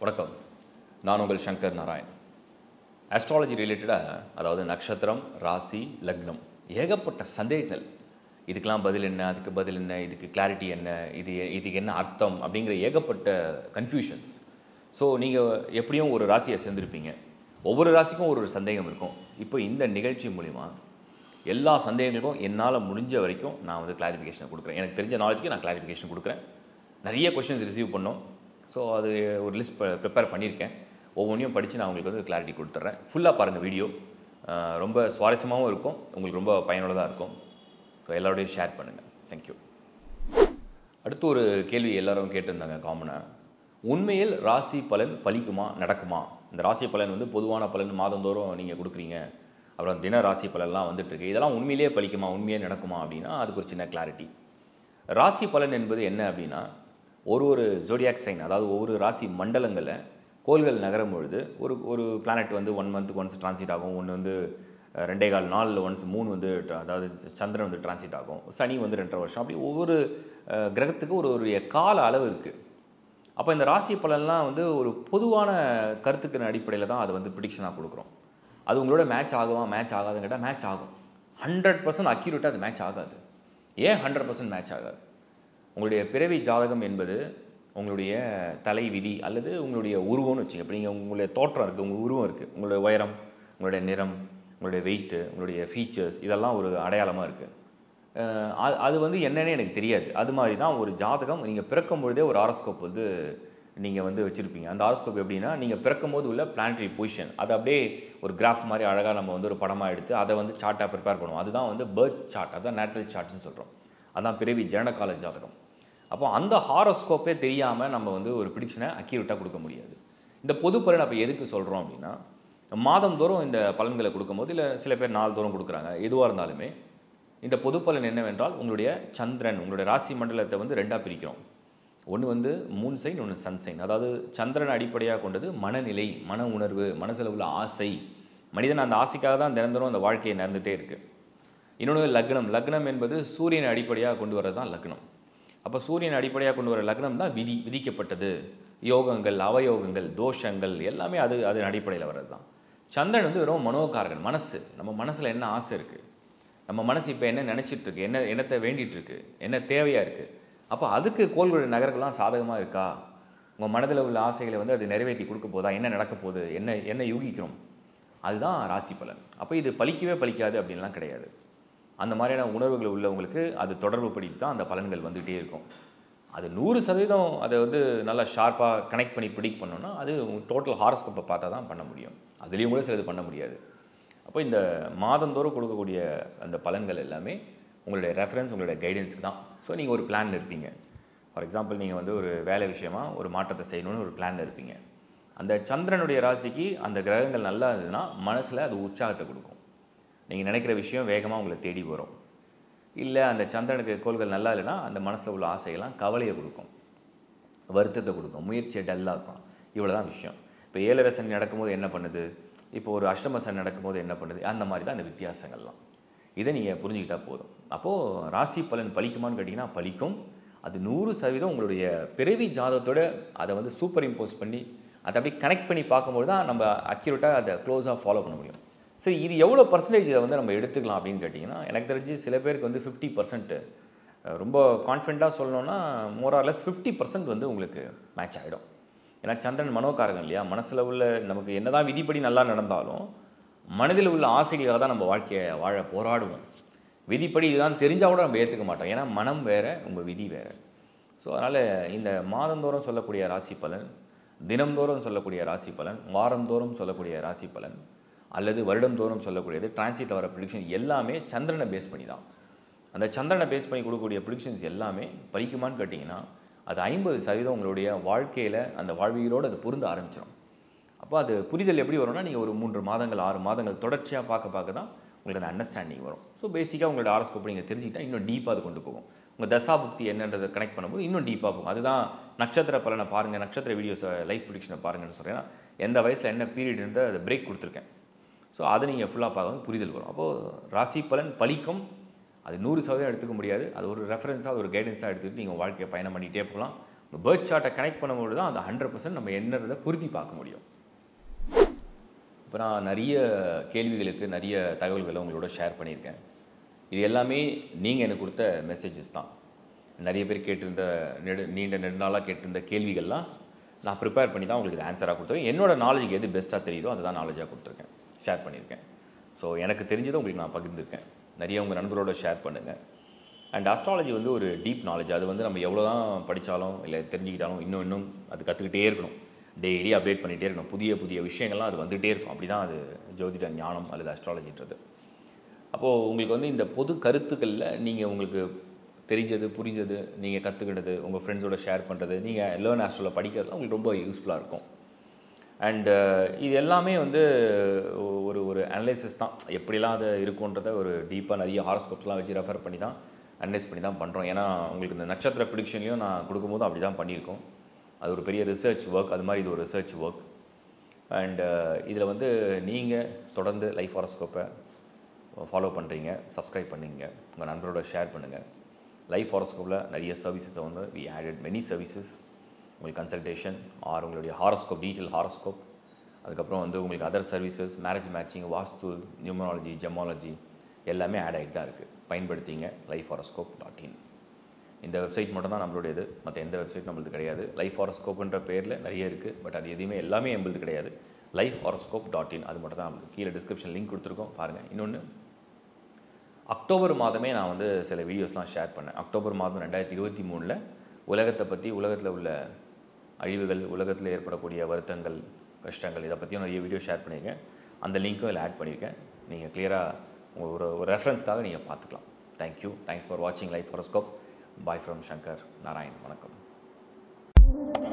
வணக்கம் நான் உங்கள் சங்கர் நாராயண் ஆஸ்ட்ராலஜி ரிலேட்டடாக அதாவது நட்சத்திரம் ராசி லக்னம் ஏகப்பட்ட சந்தேகங்கள் இதுக்கெல்லாம் பதில் என்ன அதுக்கு பதில் என்ன இதுக்கு கிளாரிட்டி என்ன இது இதுக்கு என்ன அர்த்தம் அப்படிங்கிற ஏகப்பட்ட கன்ஃபியூஷன்ஸ் ஸோ நீங்கள் எப்படியும் ஒரு ராசியை சேர்ந்துருப்பீங்க ஒவ்வொரு ராசிக்கும் ஒரு ஒரு சந்தேகம் இருக்கும் இப்போ இந்த நிகழ்ச்சி மூலிமா எல்லா சந்தேகங்களுக்கும் என்னால் முடிஞ்ச வரைக்கும் நான் வந்து கிளாரிஃபிகேஷனை கொடுக்குறேன் எனக்கு தெரிஞ்ச நாலேஜ்க்கு நான் கிளாரிஃபிகேஷன் கொடுக்குறேன் நிறைய கொஷின்ஸ் ரிசீவ் பண்ணோம் ஸோ அது ஒரு லிஸ்ட் ப்ரிப்பேர் பண்ணியிருக்கேன் ஒவ்வொன்றையும் படித்து நான் உங்களுக்கு வந்து கிளாரிட்டி கொடுத்துட்றேன் ஃபுல்லாக பாருங்கள் வீடியோ ரொம்ப சுவாரஸ்யமாகவும் இருக்கும் உங்களுக்கு ரொம்ப பயனுள்ளதாக இருக்கும் ஸோ எல்லாரோடையும் ஷேர் பண்ணுங்கள் தேங்க்யூ அடுத்து ஒரு கேள்வி எல்லாரும் கேட்டிருந்தாங்க காமனாக உண்மையில் ராசி பலன் பலிக்குமா நடக்குமா இந்த ராசி பலன் வந்து பொதுவான பலன் மாதந்தோறும் நீங்கள் கொடுக்குறீங்க அப்புறம் தின ராசி பலன்லாம் வந்துட்டுருக்கு இதெல்லாம் உண்மையிலேயே பலிக்குமா உண்மையே நடக்குமா அப்படின்னா அதுக்கு ஒரு சின்ன கிளாரிட்டி ராசி பலன் என்பது என்ன அப்படின்னா ஒரு ஒரு ஜோடியாக் சைன் அதாவது ஒவ்வொரு ராசி மண்டலங்களில் கோள்கள் நகரும் பொழுது ஒரு ஒரு பிளானட் வந்து ஒன் மந்த்துக்கு ஒன்ஸ் டிரான்சிட் ஆகும் ஒன்று வந்து அஹ், ரெண்டே கால் நாளில் ஒன்ஸ் மூணு வந்து tra- அதாவது சந்திரன் வந்து டிரான்சிட் ஆகும் சனி வந்து ரெண்டரை வருஷம் அப்படி ஒவ்வொரு அஹ், கிரகத்துக்கு ஒரு ஒரு கால அளவு இருக்குது அப்போ இந்த ராசி பலன்லாம் வந்து ஒரு பொதுவான கருத்துக்கின் அடிப்படையில் தான் அது வந்து ப்ரிடிக்ஷனாக கொடுக்குறோம் அது உங்களோட மேட்ச் ஆகுமா மேட்ச் ஆகாதுன்னு கேட்டால் மேட்ச் ஆகும் ஹண்ட்ரட் பர்சன்ட் அக்யூரேட்டாக அது மேட்ச் ஆகாது ஏன் ஹண்ட்ரட் பர்சன்ட் மேட்ச் ஆகாது உங்களுடைய பிறவி ஜாதகம் என்பது உங்களுடைய தலை விதி அல்லது உங்களுடைய உருவம்னு வச்சுங்க இப்போ நீங்கள் உங்களுடைய தோற்றம் இருக்குது உங்கள் உருவம் இருக்குது உங்களுடைய உயரம் உங்களுடைய நிறம் உங்களுடைய வெயிட்டு உங்களுடைய ஃபீச்சர்ஸ் இதெல்லாம் ஒரு அடையாளமாக இருக்குது அது அது வந்து என்னன்னு எனக்கு தெரியாது அது மாதிரி தான் ஒரு ஜாதகம் நீங்கள் பிறக்கும் பொழுதே ஒரு ஆரோஸ்கோப் வந்து நீங்கள் வந்து வச்சுருப்பீங்க அந்த ஆரோஸ்கோப் எப்படின்னா நீங்கள் பிறக்கும் போது உள்ள பிளானட்டரி பொசிஷன் அதை அப்படியே ஒரு கிராஃப் மாதிரி அழகாக நம்ம வந்து ஒரு படமாக எடுத்து அதை வந்து சார்ட்டாக ப்ரிப்பேர் பண்ணுவோம் அதுதான் வந்து பேர்த் சார்ட் அதான் நேச்சுரல் சார்ட்ஸ்னு சொல்கிறோம் அதான் பிறவி ஜனனகால ஜாதகம் அப்போ அந்த ஹாரோஸ்கோப்பே தெரியாமல் நம்ம வந்து ஒரு ப்ரிடிக்ஷனை அக்யூரேட்டாக கொடுக்க முடியாது இந்த பொது பலன் அப்போ எதுக்கு சொல்கிறோம் அப்படின்னா மாதந்தோறும் இந்த பலன்களை கொடுக்கும்போது இல்லை சில பேர் நாள்தோறும் கொடுக்குறாங்க எதுவாக இருந்தாலுமே இந்த பொது பலன் என்னவென்றால் உங்களுடைய சந்திரன் உங்களுடைய ராசி மண்டலத்தை வந்து ரெண்டாக பிரிக்கிறோம் ஒன்று வந்து மூன் சைன் ஒன்று சன் சைன் அதாவது சந்திரனை அடிப்படையாக கொண்டது மனநிலை மன உணர்வு மனசில் உள்ள ஆசை மனிதன் அந்த ஆசைக்காக தான் தினந்தோறும் அந்த வாழ்க்கையை நடந்துகிட்டே இருக்குது இன்னொன்று லக்னம் லக்னம் என்பது சூரியனை அடிப்படையாக கொண்டு வரது தான் லக்னம் அப்போ சூரியனை அடிப்படையாக கொண்டு வர லக்னம் தான் விதி விதிக்கப்பட்டது யோகங்கள் அவயோகங்கள் தோஷங்கள் எல்லாமே அது அதன் அடிப்படையில் வர்றது தான் சந்திரன் வந்து வெறும் மனோகாரகன் மனசு நம்ம மனசில் என்ன ஆசை இருக்குது நம்ம மனசு இப்போ என்ன நினச்சிட்டு இருக்கு என்ன என்னத்தை வேண்டிட்டு இருக்கு என்ன தேவையாக இருக்குது அப்போ அதுக்கு கோள்களுடைய நகர்கள்லாம் சாதகமாக இருக்கா உங்கள் மனதில் உள்ள ஆசைகளை வந்து அது நிறைவேற்றி கொடுக்க போதா என்ன நடக்க போகுது என்ன என்ன யூகிக்கிறோம் அதுதான் ராசி பலன் அப்போ இது பலிக்கவே பலிக்காது அப்படின்லாம் கிடையாது அந்த மாதிரியான உணர்வுகள் உள்ளவங்களுக்கு அது தொடர்பு படி தான் அந்த பலன்கள் வந்துகிட்டே இருக்கும் அது நூறு சதவீதம் அதை வந்து நல்லா ஷார்ப்பாக கனெக்ட் பண்ணி ப்ரிடிக் பண்ணோன்னா அது டோட்டல் ஹாரோஸ்கோப்பை பார்த்தா தான் பண்ண முடியும் அதுலேயும் கூட சிலது பண்ண முடியாது அப்போ இந்த மாதந்தோறும் கொடுக்கக்கூடிய அந்த பலன்கள் எல்லாமே உங்களுடைய ரெஃபரன்ஸ் உங்களுடைய கைடன்ஸுக்கு தான் ஸோ நீங்கள் ஒரு பிளான் இருப்பீங்க ஃபார் எக்ஸாம்பிள் நீங்கள் வந்து ஒரு வேலை விஷயமா ஒரு மாற்றத்தை செய்யணும்னு ஒரு பிளான் இருப்பீங்க அந்த சந்திரனுடைய ராசிக்கு அந்த கிரகங்கள் நல்லா இருந்ததுன்னா மனசில் அது உற்சாகத்தை கொடுக்கும் நீங்கள் நினைக்கிற விஷயம் வேகமாக உங்களை தேடி வரும் இல்லை அந்த சந்திரனுக்கு கோள்கள் நல்லா இல்லைன்னா அந்த மனசில் உள்ள ஆசையெல்லாம் கவலையை கொடுக்கும் வருத்தத்தை கொடுக்கும் முயற்சியை டல்லாக இருக்கும் இவ்வளோ தான் விஷயம் இப்போ ஏழரை சனி நடக்கும்போது என்ன பண்ணுது இப்போ ஒரு அஷ்டம சனி நடக்கும்போது என்ன பண்ணுது அந்த மாதிரி தான் அந்த வித்தியாசங்கள்லாம் இதை நீங்கள் புரிஞ்சுக்கிட்டா போதும் அப்போது ராசி பலன் பலிக்குமான்னு கேட்டிங்கன்னா பலிக்கும் அது நூறு சதவீதம் உங்களுடைய பிறவி ஜாதகத்தோட அதை வந்து சூப்பர் இம்போஸ் பண்ணி அதை அப்படியே கனெக்ட் பண்ணி பார்க்கும்போது தான் நம்ம அக்யூரேட்டாக அதை க்ளோஸாக ஃபாலோ பண்ண முடியும் சரி இது எவ்வளோ பர்சன்டேஜ் இதை வந்து நம்ம எடுத்துக்கலாம் அப்படின்னு கேட்டிங்கன்னா எனக்கு தெரிஞ்சு சில பேருக்கு வந்து ஃபிஃப்டி பர்சன்ட்டு ரொம்ப கான்ஃபிடண்ட்டாக சொல்லணும்னா மோரார்லெஸ் ஃபிஃப்டி பர்சன்ட் வந்து உங்களுக்கு மேட்ச் ஆகிடும் ஏன்னா சந்திரன் மனோகாரகம் இல்லையா மனசில் உள்ள நமக்கு என்னதான் விதிப்படி நல்லா நடந்தாலும் மனதில் உள்ள ஆசைகளுக்காக தான் நம்ம வாழ்க்கையை வாழ போராடுவோம் விதிப்படி இதுதான் தெரிஞ்சால் கூட நம்ம ஏற்றுக்க மாட்டோம் ஏன்னா மனம் வேறு உங்கள் விதி வேறு ஸோ அதனால் இந்த மாதந்தோறும் சொல்லக்கூடிய ராசி பலன் தினம்தோறும் சொல்லக்கூடிய ராசி பலன் வாரந்தோறும் சொல்லக்கூடிய ராசி பலன் அல்லது வருடந்தோறும் சொல்லக்கூடியது டிரான்சிட்டில் வர ப்ரிடிக்ஷன் எல்லாமே சந்திரனை பேஸ் பண்ணி தான் அந்த சந்திரனை பேஸ் பண்ணி கொடுக்கக்கூடிய ப்ரிடிக்ஷன்ஸ் எல்லாமே பலிக்குமான்னு கேட்டிங்கன்னா அது ஐம்பது சதவீதம் உங்களுடைய வாழ்க்கையில் அந்த வாழ்வியலோடு அது பொருந்த ஆரம்பிச்சிடும் அப்போ அது புரிதல் எப்படி வரும்னா நீங்கள் ஒரு மூன்று மாதங்கள் ஆறு மாதங்கள் தொடர்ச்சியாக பார்க்க பார்க்க தான் உங்களுக்கு அந்த அண்டர்ஸ்டாண்டிங் வரும் ஸோ பேசிக்காக உங்களோட ஆரோஸ்கோப்பை நீங்கள் தெரிஞ்சுக்கிட்டா இன்னும் டீப்பாக அது கொண்டு போகும் உங்கள் தசாபுக்தி என்னன்றதை கனெக்ட் பண்ணும்போது இன்னும் டீப்பாக போகும் அதுதான் நட்சத்திர பலனை பாருங்கள் நட்சத்திர வீடியோஸை லைஃப் ப்ரிடிக்ஷனை பாருங்கன்னு சொல்கிறேன் எந்த வயசில் என்ன பீரியட் இருந்தால் அதை பிரேக் கொடுத்துருக்கேன் ஸோ அதை நீங்கள் ஃபுல்லாக பார்க்கும்போது புரிதல் வரும் அப்போது ராசி பலன் பலிக்கும் அது நூறு சதவீதம் எடுத்துக்க முடியாது அது ஒரு ரெஃபரன்ஸாக ஒரு கைடன்ஸாக எடுத்துக்கிட்டு நீங்கள் வாழ்க்கையை பயணம் பண்ணிகிட்டே போகலாம் பேர்த் சார்ட்டை கனெக்ட் பண்ணும்போது தான் அந்த ஹண்ட்ரட் பர்சன்ட் நம்ம என்னறதை பொருத்தி பார்க்க முடியும் இப்போ நான் நிறைய கேள்விகளுக்கு நிறைய தகவல்களை உங்களோட ஷேர் பண்ணியிருக்கேன் இது எல்லாமே நீங்கள் எனக்கு கொடுத்த மெசேஜஸ் தான் நிறைய பேர் கேட்டிருந்த நெடு நீண்ட நெடுநாளாக கேட்டிருந்த கேள்விகள்லாம் நான் ப்ரிப்பேர் பண்ணி தான் உங்களுக்கு ஆன்சராக கொடுத்துருக்கேன் என்னோட நாலேஜுக்கு எது பெஸ்ட்டாக தெரியுதோ அதை தான் நாலேஜாக கொடுத்துருக்கேன் ஷேர் பண்ணியிருக்கேன் ஸோ எனக்கு தெரிஞ்சதை உங்களுக்கு நான் பகிர்ந்திருக்கேன் நிறைய உங்கள் நண்பரோட ஷேர் பண்ணுங்கள் அண்ட் அஸ்ட்ராலஜி வந்து ஒரு டீப் நாலேஜ் அது வந்து நம்ம எவ்வளோ தான் படித்தாலும் இல்லை தெரிஞ்சுக்கிட்டாலும் இன்னும் இன்னும் அது கற்றுக்கிட்டே இருக்கணும் டெய்லி அப்டேட் பண்ணிகிட்டே இருக்கணும் புதிய புதிய விஷயங்கள்லாம் அது வந்துகிட்டே இருக்கும் அப்படி தான் அது ஜோதிட ஞானம் அல்லது அஸ்ட்ராலஜின்றது அப்போது உங்களுக்கு வந்து இந்த பொது கருத்துக்களில் நீங்கள் உங்களுக்கு தெரிஞ்சது புரிஞ்சது நீங்கள் கற்றுக்கிட்டது உங்கள் ஃப்ரெண்ட்ஸோட ஷேர் பண்ணுறது நீங்கள் லேர்ன் ஆஸ்ட்ரோவில் படிக்கிறதுலாம் உங்களுக்கு ரொம்ப யூஸ்ஃபுல்லாக இருக்கும் அண்டு இது எல்லாமே வந்து ஒரு ஒரு அனலைசிஸ் தான் எப்படிலாம் அது இருக்குன்றத ஒரு டீப்பாக நிறைய ஹாரோஸ்கோப்ஸ்லாம் வச்சு ரெஃபர் பண்ணி தான் அனலைஸ் பண்ணி தான் பண்ணுறோம் ஏன்னா உங்களுக்கு இந்த நட்சத்திர ப்ரிடிக்ஷன்லையும் நான் கொடுக்கும்போது அப்படி தான் பண்ணியிருக்கோம் அது ஒரு பெரிய ரிசர்ச் ஒர்க் அது மாதிரி இது ஒரு ரிசர்ச் ஒர்க் அண்டு இதில் வந்து நீங்கள் தொடர்ந்து லைஃப் ஹாரோஸ்கோப்பை ஃபாலோ பண்ணுறீங்க சப்ஸ்கிரைப் பண்ணுங்க உங்கள் நண்பரோட ஷேர் பண்ணுங்கள் லைஃப் ஹாரோஸ்கோப்பில் நிறைய சர்வீசஸை வந்து வி ஆடட் மெனி சர்வீசஸ் உங்களுக்கு கன்சல்டேஷன் ஆர் உங்களுடைய ஹாரோஸ்கோப் டீட்டெயில் ஹாரோஸ்கோப் அதுக்கப்புறம் வந்து உங்களுக்கு other services marriage matching vastu numerology gemology எல்லாமே ஆட் ஆகிட்டு தான் இருக்குது பயன்படுத்திங்க லைஃப் ஹாரோஸ்கோப் டாட் இன் இந்த வெப்சைட் மட்டும் தான் நம்மளுடையது மற்ற எந்த வெப்சைட் நம்மளுது கிடையாது லைஃப் ஹாரோஸ்கோப்புன்ற பேரில் நிறைய இருக்குது பட் அது எதுவுமே எல்லாமே எம்பளுது கிடையாது லைஃப் ஹாரோஸ்கோப் டாட் இன் அது மட்டும் தான் நம்மளுக்கு கீழே டிஸ்கிரிப்ஷன் லிங்க் கொடுத்துருக்கோம் பாருங்கள் இன்னொன்று அக்டோபர் மாதமே நான் வந்து சில வீடியோஸ்லாம் ஷேர் பண்ணேன் அக்டோபர் மாதம் ரெண்டாயிரத்தி இருபத்தி மூணில் உலகத்தை பற்றி உலகத்தில் உள்ள அழிவுகள் உலகத்தில் ஏற்படக்கூடிய வருத்தங்கள் கஷ்டங்கள் இதை பற்றியும் நிறைய வீடியோ ஷேர் பண்ணியிருக்கேன் அந்த லிங்க்கும் இதில் ஆட் பண்ணியிருக்கேன் நீங்கள் கிளியராக ஒரு ஒரு ரெஃபரன்ஸ்க்காக நீங்கள் பார்த்துக்கலாம் தேங்க்யூ தேங்க்ஸ் ஃபார் வாட்சிங் life horoscope bye from Shankar Narayan வணக்கம்